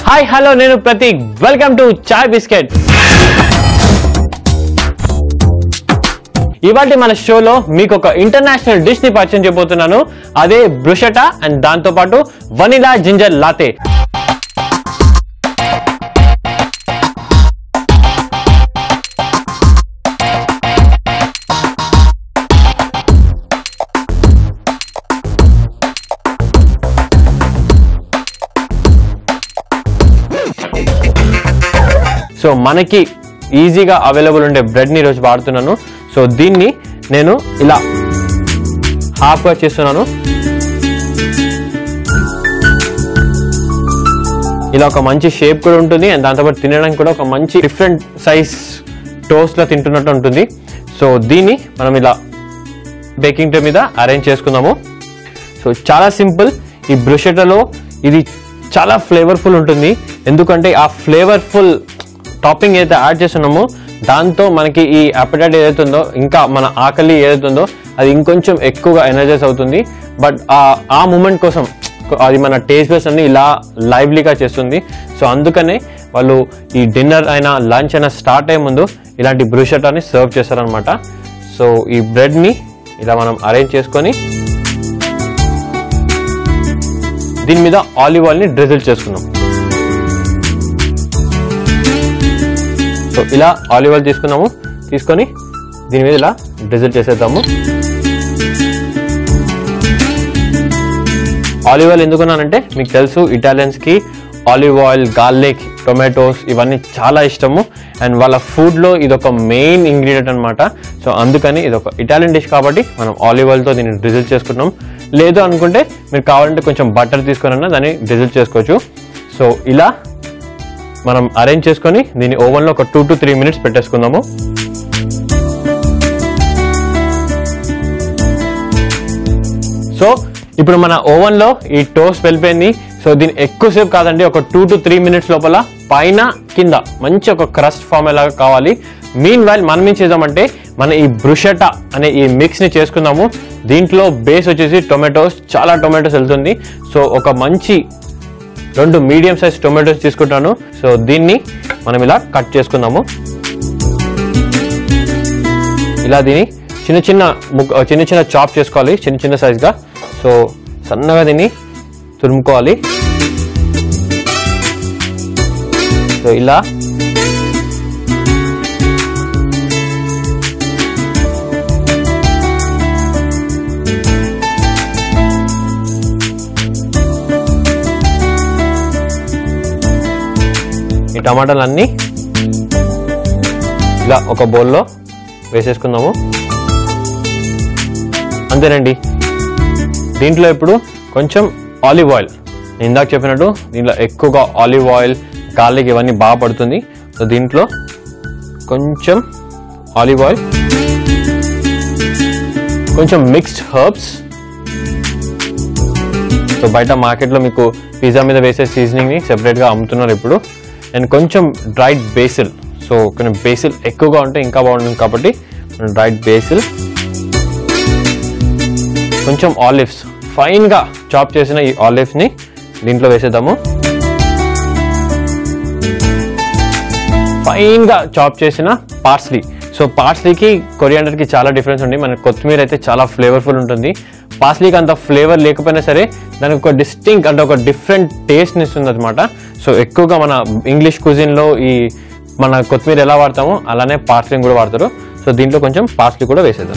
Hi hello నేను Prateek welcome to chai biscuit ఇవాటి మన షోలో మీకు ఒక ఇంటర్నేషనల్ డిష్ ని పరిచయం చేయబోతున్నాను అదే బ్రుషటా అండ్ దాంతో పాటు వనిలా జింజర్ లాతే సో మనకి ఈజీగా అవైలబుల్ ఉండే బ్రెడ్ని ఈరోజు వాడుతున్నాను సో దీన్ని నేను ఇలా హాఫ్గా చేస్తున్నాను ఇలా ఒక మంచి షేప్ కూడా ఉంటుంది అండ్ దాంతోపాటు తినడానికి కూడా ఒక మంచి డిఫరెంట్ సైజ్ టోస్ట్లో తింటున్నట్టు ఉంటుంది సో దీన్ని మనం ఇలా బేకింగ్ ట్రే మీద అరేంజ్ చేసుకుందాము సో చాలా సింపుల్ ఈ బ్రుషెటలో ఇది చాలా ఫ్లేవర్ఫుల్ ఉంటుంది ఎందుకంటే ఆ ఫ్లేవర్ఫుల్ టాపింగ్ ఏదైతే యాడ్ చేస్తున్నామో దాంతో మనకి ఈ అపెటైట్ ఏదైతే ఉందో ఇంకా మన ఆకలి ఏదైతే ఉందో అది ఇంకొంచెం ఎక్కువగా ఎనర్జైజ్ అవుతుంది బట్ ఆ మూమెంట్ కోసం అది మన టేస్ట్ బేస్ అన్ని ఇలా లైవ్లీగా చేస్తుంది సో అందుకనే వాళ్ళు ఈ డిన్నర్ అయినా లంచ్ అయినా స్టార్ట్ అయ్యే ముందు ఇలాంటి బ్రూషటాని సర్వ్ చేస్తారనమాట సో ఈ బ్రెడ్ని ఇలా మనం అరేంజ్ చేసుకొని దీని మీద ఆలివ్ ఆయిల్ని డ్రిజిల్ చేసుకుందాం సో ఇలా ఆలివ్ ఆయిల్ తీసుకున్నాము తీసుకొని దీని మీద ఇలా డ్రిజిల్ చేసేద్దాము ఆలివ్ ఆయిల్ ఎందుకున్నానంటే మీకు తెలుసు ఇటాలియన్స్కి ఆలివ్ ఆయిల్ గార్లిక్ టొమాటోస్ ఇవన్నీ చాలా ఇష్టము అండ్ వాళ్ళ ఫుడ్లో ఇది ఒక మెయిన్ ఇంగ్రీడియంట్ అనమాట సో అందుకని ఇది ఒక ఇటాలియన్ డిష్ కాబట్టి మనం ఆలివ్ ఆయిల్తో దీన్ని డ్రిజిల్ చేసుకుంటున్నాం లేదు అనుకుంటే మీరు కావాలంటే కొంచెం బటర్ తీసుకొని దాన్ని డ్రిజిల్ చేసుకోవచ్చు సో ఇలా మనం అరేంజ్ చేసుకొని దీన్ని ఓవెన్లో ఒక టూ టు త్రీ మినిట్స్ పెట్టేసుకుందాము సో ఇప్పుడు మన ఓవెన్లో ఈ టోస్ట్ వెళ్ళిపోయింది సో దీన్ని ఎక్కువసేపు కాదండి ఒక టూ టు త్రీ మినిట్స్ లోపల పైన కింద మంచి ఒక క్రస్ట్ ఫామ్ ఎలాగా కావాలి మీన్ వైల్ మనం ఏం చేద్దామంటే మన ఈ బ్రుషటా అనే ఈ మిక్స్ని చేసుకుందాము దీంట్లో బేస్ వచ్చేసి టొమాటోస్ చాలా టొమాటోస్ వెళ్తుంది సో ఒక మంచి రెండు మీడియం సైజ్ టొమాటోస్ తీసుకుంటాను సో దీన్ని మనం ఇలా కట్ చేసుకుందాము ఇలా దీన్ని చిన్న చిన్న ముక్క చిన్న చిన్న చాప్ చేసుకోవాలి చిన్న చిన్న సైజ్గా సో సన్నగా దీన్ని తురుముకోవాలి సో ఇలా ఈ టమాటాలన్నీ ఇలా ఒక బౌల్లో వేసేసుకుందాము అంతేనండి దీంట్లో ఇప్పుడు కొంచెం ఆలివ్ ఆయిల్ నేను ఇందాక చెప్పినట్టు దీంట్లో ఎక్కువగా ఆలివ్ ఆయిల్ గార్లిక్ ఇవన్నీ బాగా పడుతుంది సో దీంట్లో కొంచెం ఆలివ్ ఆయిల్ కొంచెం మిక్స్డ్ హర్బ్స్ సో బయట మార్కెట్లో మీకు పిజ్జా మీద వేసే సీజనింగ్ని సెపరేట్గా అమ్ముతున్నారు ఇప్పుడు అండ్ కొంచెం డ్రైడ్ బేసిల్ సో కొంచెం బేసిల్ ఎక్కువగా ఉంటే ఇంకా బాగుంటుంది కాబట్టి డ్రైడ్ బేసిల్ కొంచెం ఆలివ్స్ ఫైన్గా చాప్ చేసిన ఈ ఆలివ్స్ని దీంట్లో వేసేద్దాము ఫైన్గా చాప్ చేసిన పార్స్లీ సో పార్స్లీకి కొరియాండర్కి చాలా డిఫరెన్స్ ఉంది మన కొత్తిమీర అయితే చాలా ఫ్లేవర్ఫుల్ ఉంటుంది పార్స్లీకి అంత ఫ్లేవర్ లేకపోయినా సరే దానికి ఒక డిస్టింక్ అంటే ఒక డిఫరెంట్ టేస్ట్ని ఇస్తుంది అనమాట సో ఎక్కువగా మన ఇంగ్లీష్ కుజిన్లో ఈ మన కొత్తిమీర ఎలా వాడతామో అలానే పార్స్లీని కూడా వాడతారు సో దీంట్లో కొంచెం పార్స్లీ కూడా వేసేద్దాం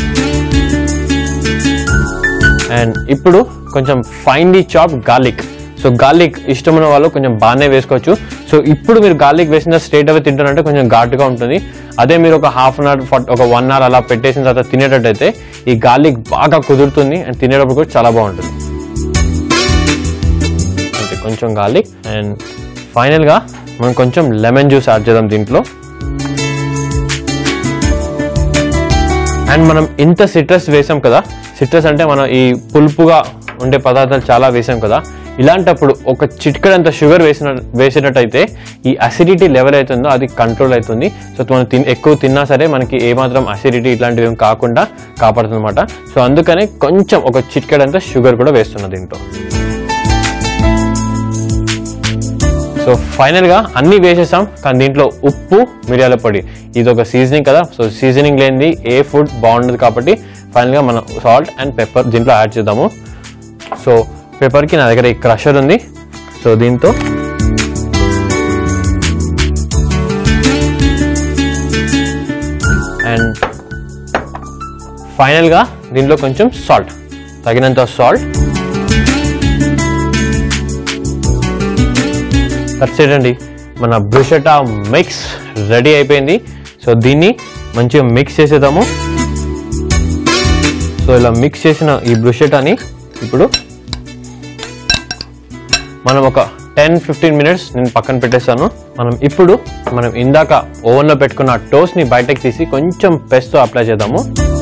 అండ్ ఇప్పుడు కొంచెం finely chop garlic so garlic ఇష్టమైన వాళ్ళు కొంచెం బాగానే వేసుకోవచ్చు సో ఇప్పుడు మీరు గార్లిక్ వేసిన స్ట్రేట్ అవే తింటారంటే కొంచెం ఘాటుగా ఉంటుంది అదే మీరు ఒక హాఫ్ అన్ అవర్ ఒక వన్ అవర్ అలా పెట్టేసిన తర్వాత తినేటట్టయితే ఈ గార్లిక్ బాగా కుదురుతుంది అండ్ తినేటప్పుడు కూడా చాలా బాగుంటుంది అంటే కొంచెం గార్లిక్ అండ్ ఫైనల్గా మనం కొంచెం లెమన్ జ్యూస్ యాడ్ చేద్దాం దీంట్లో అండ్ మనం ఇంత సిట్రస్ వేసాం కదా సిట్రస్ అంటే మనం ఈ పులుపుగా ఉండే పదార్థాలు చాలా వేసాం కదా ఇలాంటప్పుడు ఒక చిటికడంత షుగర్ వేసిన వేసినట్టయితే ఈ అసిడిటీ లెవెల్ అవుతుందో అది కంట్రోల్ అవుతుంది సో మనం తిన్ ఎక్కువ తిన్నా సరే మనకి ఏమాత్రం అసిడిటీ ఇట్లాంటివి ఏం కాకుండా కాపాడుతుంది అనమాట సో అందుకనే కొంచెం ఒక చిటికడంత షుగర్ కూడా వేస్తున్నా దీంట్లో సో ఫైనల్గా అన్నీ వేసేసాం కానీ దీంట్లో ఉప్పు మిరియాల పొడి ఇది ఒక సీజనింగ్ కదా సో సీజనింగ్ లేనిది ఏ ఫుడ్ బాగుండదు కాబట్టి ఫైనల్గా మనం సాల్ట్ అండ్ పెప్పర్ దీంట్లో యాడ్ చేద్దాము సో పెప్పర్కి నా దగ్గర ఈ క్రషర్ ఉంది సో దీంతో అండ్ ఫైనల్గా దీంట్లో కొంచెం సాల్ట్ తగినంత సాల్ట్ అండి మన బ్రుషటా మిక్స్ రెడీ అయిపోయింది సో దీన్ని మంచిగా మిక్స్ చేసేద్దాము సో ఇలా మిక్స్ చేసిన ఈ బ్రుషెటాని ఇప్పుడు మనం ఒక టెన్ ఫిఫ్టీన్ మినిట్స్ నేను పక్కన పెట్టేస్తాను మనం ఇప్పుడు మనం ఇందాక ఓవెన్లో పెట్టుకున్న టోస్ట్ని బయటకు తీసి కొంచెం పెస్తో అప్లై చేద్దాము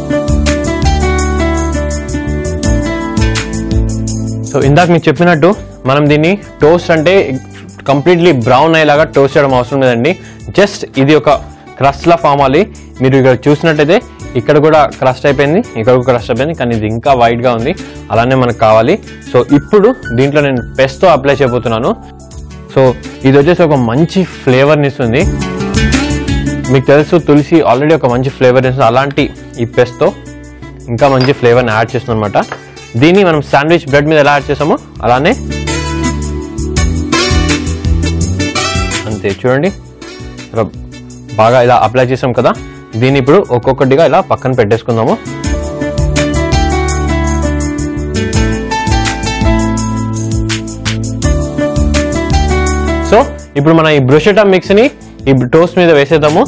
సో ఇందాక మీకు చెప్పినట్టు మనం దీన్ని టోస్ట్ అంటే కంప్లీట్లీ బ్రౌన్ అయ్యేలాగా టోస్ట్ చేయడం అవసరం లేదండి జస్ట్ ఇది ఒక క్రస్ట్లా ఫామ్ అవ్వాలి మీరు ఇక్కడ చూసినట్టయితే ఇక్కడ కూడా క్రస్ట్ అయిపోయింది ఇక్కడ కూడా క్రస్ట్ అయిపోయింది కానీ ఇది ఇంకా వైట్గా ఉంది అలానే మనకు కావాలి సో ఇప్పుడు దీంట్లో నేను పెస్తో అప్లై చేయబోతున్నాను సో ఇది వచ్చేసి ఒక మంచి ఫ్లేవర్ని ఇస్తుంది మీకు తెలుసు తులసి ఆల్రెడీ ఒక మంచి ఫ్లేవర్ ఇస్తుంది అలాంటి ఈ పెస్తో ఇంకా మంచి ఫ్లేవర్ని యాడ్ చేస్తుంది అనమాట దీన్ని మనం శాండ్విచ్ బ్రెడ్ మీద ఎలా యాడ్ చేసామో అలానే అంతే చూడండి ఇలా బాగా ఇలా అప్లై చేసాం కదా దీన్ని ఇప్పుడు ఒక్కొక్కటిగా ఇలా పక్కన పెట్టేసుకుందాము సో ఇప్పుడు మన ఈ బ్రుషెటా మిక్స్ని ఈ టోస్ట్ మీద వేసేద్దాము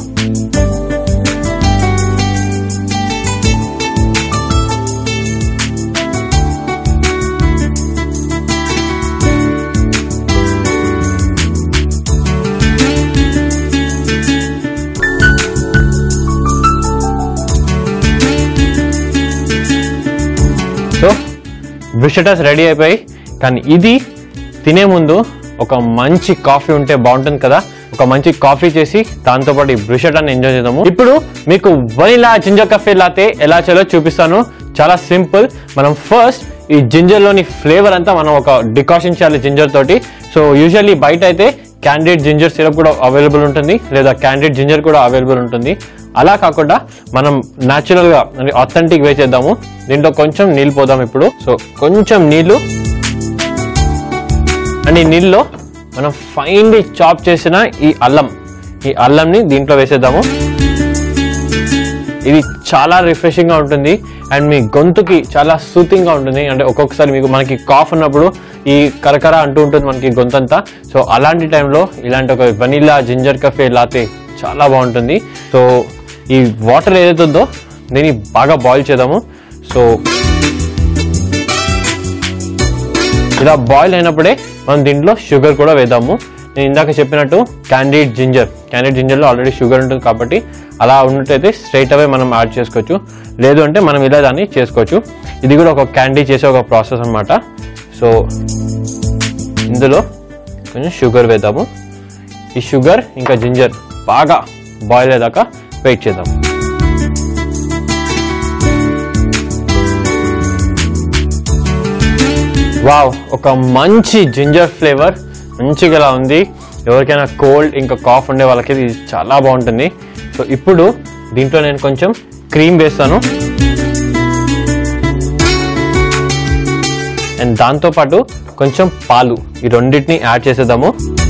సో బ్రిషటస్ రెడీ అయిపోయి కానీ ఇది తినే ముందు ఒక మంచి కాఫీ ఉంటే బాగుంటుంది కదా ఒక మంచి కాఫీ చేసి దాంతోపాటు ఈ బ్రిషటాన్ని ఎంజాయ్ చేద్దాము ఇప్పుడు మీకు వనిలా జింజర్ కాఫీ లాతే ఎలా చేయాలో చూపిస్తాను చాలా సింపుల్ మనం ఫస్ట్ ఈ జింజర్లోని ఫ్లేవర్ అంతా మనం ఒక డికాషన్ చేయాలి జింజర్ తోటి సో యూజువల్లీ బయట అయితే క్యాండిడేట్ జింజర్ సిరప్ కూడా అవైలబుల్ ఉంటుంది లేదా క్యాండిడేట్ జింజర్ కూడా అవైలబుల్ ఉంటుంది అలా కాకుండా మనం న్యాచురల్గా అంటే అథెంటిక్ వే చేద్దాము దీంట్లో కొంచెం నీళ్ళు పోదాం ఇప్పుడు సో కొంచెం నీళ్ళు అండ్ ఈ నీళ్ళలో మనం ఫైన్లీ చాప్ చేసిన ఈ అల్లం ఈ అల్లంని దీంట్లో వేసేద్దాము ఇది చాలా రిఫ్రెషింగ్ గా ఉంటుంది అండ్ మీ గొంతుకి చాలా సూతింగ్ గా ఉంటుంది అంటే ఒక్కొక్కసారి మీకు మనకి కాఫ్ ఉన్నప్పుడు ఈ కరకర అంటూ ఉంటుంది మనకి గొంతంతా సో అలాంటి టైంలో ఇలాంటి ఒక వనీలా జింజర్ కఫే లాతే చాలా బాగుంటుంది సో ఈ వాటర్ ఏదైతే ఉందో దీన్ని బాగా బాయిల్ చేద్దాము సో ఇలా బాయిల్ అయినప్పుడే మనం దీంట్లో షుగర్ కూడా వేద్దాము నేను ఇందాక చెప్పినట్టు క్యాండీడ్ జింజర్ క్యాండీడ్ జింజర్లో ఆల్రెడీ షుగర్ ఉంటుంది కాబట్టి అలా ఉన్నట్టయితే స్ట్రైట్ అవే మనం యాడ్ చేసుకోవచ్చు లేదు అంటే మనం ఇలా దాన్ని చేసుకోవచ్చు ఇది కూడా ఒక క్యాండీ చేసే ఒక ప్రాసెస్ అన్నమాట సో ఇందులో కొంచెం షుగర్ వేద్దాము ఈ షుగర్ ఇంకా జింజర్ బాగా బాయిల్ అయ్యేదాకా వెయిట్ చేద్దాం వావ్ ఒక మంచి జింజర్ ఫ్లేవర్ మంచిగా ఇలా ఉంది ఎవరికైనా కోల్డ్ ఇంకా కాఫ్ ఉండే వాళ్ళకి ఇది చాలా బాగుంటుంది సో ఇప్పుడు దీంట్లో నేను కొంచెం క్రీమ్ వేస్తాను అండ్ దాంతోపాటు కొంచెం పాలు ఈ రెండింటిని యాడ్ చేసేద్దాము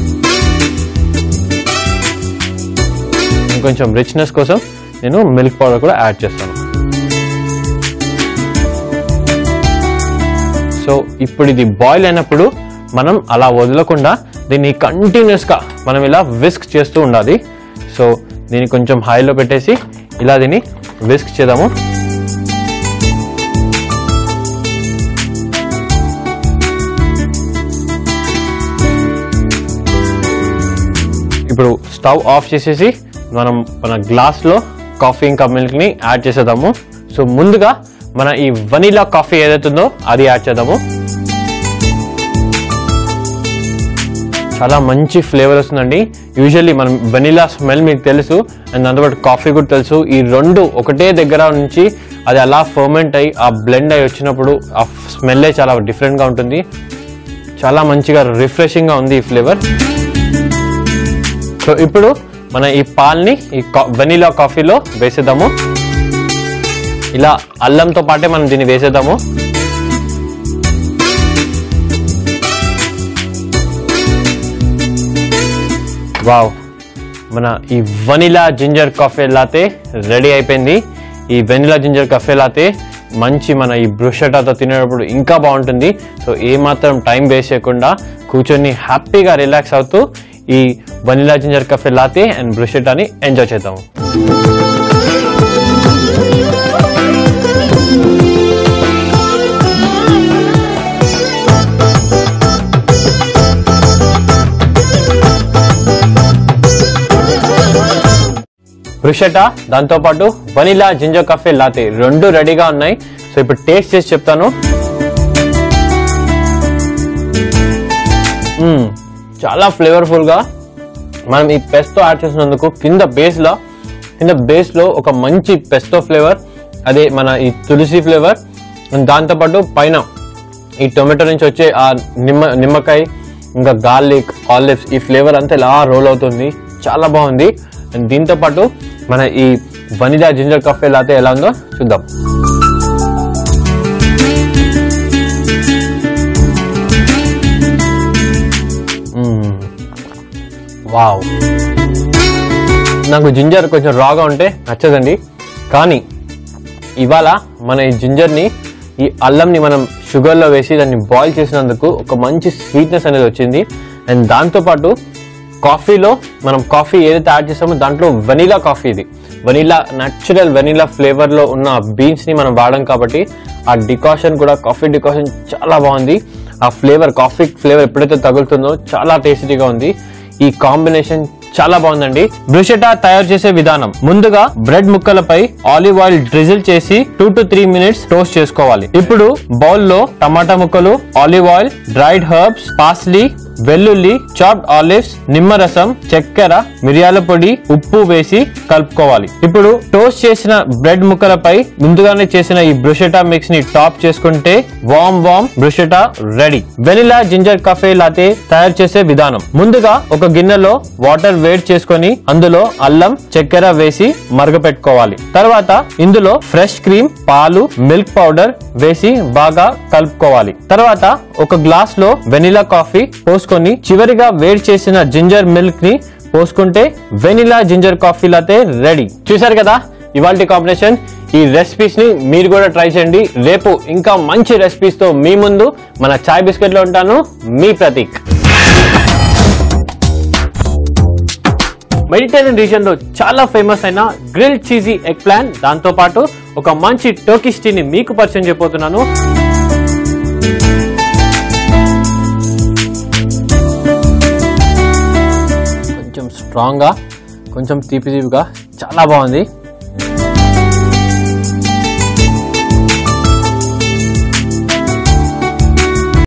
ఇంకొంచెం రిచ్నెస్ కోసం నేను మిల్క్ పౌడర్ కూడా యాడ్ చేస్తాను సో ఇప్పుడు ఇది బాయిల్ అయినప్పుడు మనం అలా వదలకుండా దీన్ని కంటిన్యూస్గా మనం ఇలా విస్క్ చేస్తూ ఉండాలి సో దీన్ని కొంచెం హైలో పెట్టేసి ఇలా దీన్ని విస్క్ చేద్దాము ఇప్పుడు స్టవ్ ఆఫ్ చేసేసి మనం మన గ్లాస్లో కాఫీ ఇంకా మిల్క్ని యాడ్ చేసేద్దాము సో ముందుగా మన ఈ వనీలా కాఫీ ఏదైతే ఉందో అది యాడ్ చేద్దాము చాలా మంచి ఫ్లేవర్ వస్తుందండి యూజువల్లీ మనం వెనిలా స్మెల్ మీకు తెలుసు అండ్ దాంతోపాటు కాఫీ కూడా తెలుసు ఈ రెండు ఒకటే దగ్గర నుంచి అది అలా ఫర్మెంట్ అయ్యి ఆ బ్లెండ్ అయ్యి వచ్చినప్పుడు ఆ స్మెల్లే చాలా డిఫరెంట్గా ఉంటుంది చాలా మంచిగా రిఫ్రెషింగ్గా ఉంది ఈ ఫ్లేవర్ సో ఇప్పుడు మన ఈ పాల్ని ఈ వెనీలా కాఫీలో వేసేద్దాము ఇలా అల్లంతో పాటే మనం దీన్ని వేసేద్దాము వావ్ మన ఈ vanilla ginger coffee latte ready అయిపోయింది ఈ వెనిలా జింజర్ కాఫీ లాతే మంచి మన ఈ బ్రుషటాతో తినేటప్పుడు ఇంకా బాగుంటుంది సో ఏ మాత్రం టైం వేస్ట్ చేయకుండా కూర్చొని హ్యాపీగా రిలాక్స్ అవుతూ ఈ vanilla ginger coffee latte and బ్రుషటాని ఎంజాయ్ చేద్దాము బ్రుషటా దాంతోపాటు వనిలా జింజర్ కాఫీ లాతే రెండు రెడీగా ఉన్నాయి సో ఇప్పుడు టేస్ట్ చేసి చెప్తాను మ్మ్. చాలా ఫ్లేవర్ఫుల్ గా మనం ఈ పెస్తో యాడ్ చేసినందుకు కింద బేస్ లో కింద బేస్ లో ఒక మంచి పెస్తో ఫ్లేవర్ అదే మన ఈ తులసి ఫ్లేవర్ దాంతోపాటు పైన ఈ టొమాటో నుంచి వచ్చే ఆ నిమ్మ నిమ్మకాయ ఇంకా గార్లిక్ ఆలివ్స్ ఈ ఫ్లేవర్ అంతా ఇలా రోల్ అవుతుంది చాలా బాగుంది అండ్ దీంతో పాటు మన ఈ వనిలా జింజర్ కాఫీ లాతే ఎలా ఉందో చూద్దాం వావ్ నాకు జింజర్ కొంచెం రాగా ఉంటే నచ్చదండి కానీ ఇవాళ మన ఈ జింజర్ని ఈ అల్లంని మనం షుగర్లో వేసి దాన్ని బాయిల్ చేసినందుకు ఒక మంచి స్వీట్నెస్ అనేది వచ్చింది అండ్ దాంతోపాటు కాఫీలో మనం కాఫీ ఏదైతే యాడ్ చేస్తామో దాంట్లో వెనీలా కాఫీ ఇది వెనీలా న్యాచురల్ వెనీలా ఫ్లేవర్లో ఉన్న బీన్స్ని మనం వాడడం కాబట్టి ఆ డికాషన్ కూడా కాఫీ డికాషన్ చాలా బాగుంది ఆ ఫ్లేవర్ కాఫీ ఫ్లేవర్ ఎప్పుడైతే తగులుతుందో చాలా టేస్టీగా ఉంది ఈ కాంబినేషన్ చాలా బాగుందండి బ్రుషెటా తయారు చేసే విధానం ముందుగా బ్రెడ్ ముక్కలపై ఆలివ్ ఆయిల్ డ్రిజిల్ చేసి two to three minutes toast చేసుకోవాలి ఇప్పుడు బౌల్ లో టమాటా ముక్కలు olive oil dried herbs parsley వెల్లుల్లి చాప్డ్ ఆలివ్స్ నిమ్మరసం చక్కెర మిరియాల పొడి ఉప్పు వేసి కలుపుకోవాలి ఇప్పుడు టోస్ట్ చేసిన బ్రెడ్ ముక్కలపై ముందుగానే చేసిన ఈ బ్రుషెటా మిక్స్ ని టాప్ చేసుకుంటే warm warm bruschetta ready vanilla ginger cafe latte తయారు చేసే విధానం ముందుగా ఒక గిన్నెలో వాటర్ వేడి చేసుకొని అందులో అల్లం చక్కెర వేసి మరగపెట్టుకోవాలి తర్వాత ఇందులో ఫ్రెష్ క్రీమ్ పాలు మిల్క్ పౌడర్ వేసి బాగా కలుపుకోవాలి తర్వాత ఒక గ్లాస్ లో వెనిలా కాఫీ పోసుకొని చివరిగా వేడి చేసిన జింజర్ మిల్క్ ని పోసుకుంటే vanilla ginger coffee latte ready చూసారు కదా ఇవాళ కాంబినేషన్ ఈ రెసిపీస్ ని మీరు కూడా ట్రై చేయండి రేపు ఇంకా మంచి రెసిపీస్ తో మీ ముందు మన చాయ్ బిస్కెట్ లో ఉంటాను మీ ప్రతీక్ మెడిటేరియన్ రీజియన్ లో చాలా ఫేమస్ అయిన గ్రిల్ చీజీ ఎగ్ ప్లాన్ దాంతో పాటు ఒక మంచి టోకిష్ టీని మీకు పరిచయం చేయబోతున్నాను కొంచెం స్ట్రాంగ్ గా కొంచెం తీపి తీపిగా చాలా బాగుంది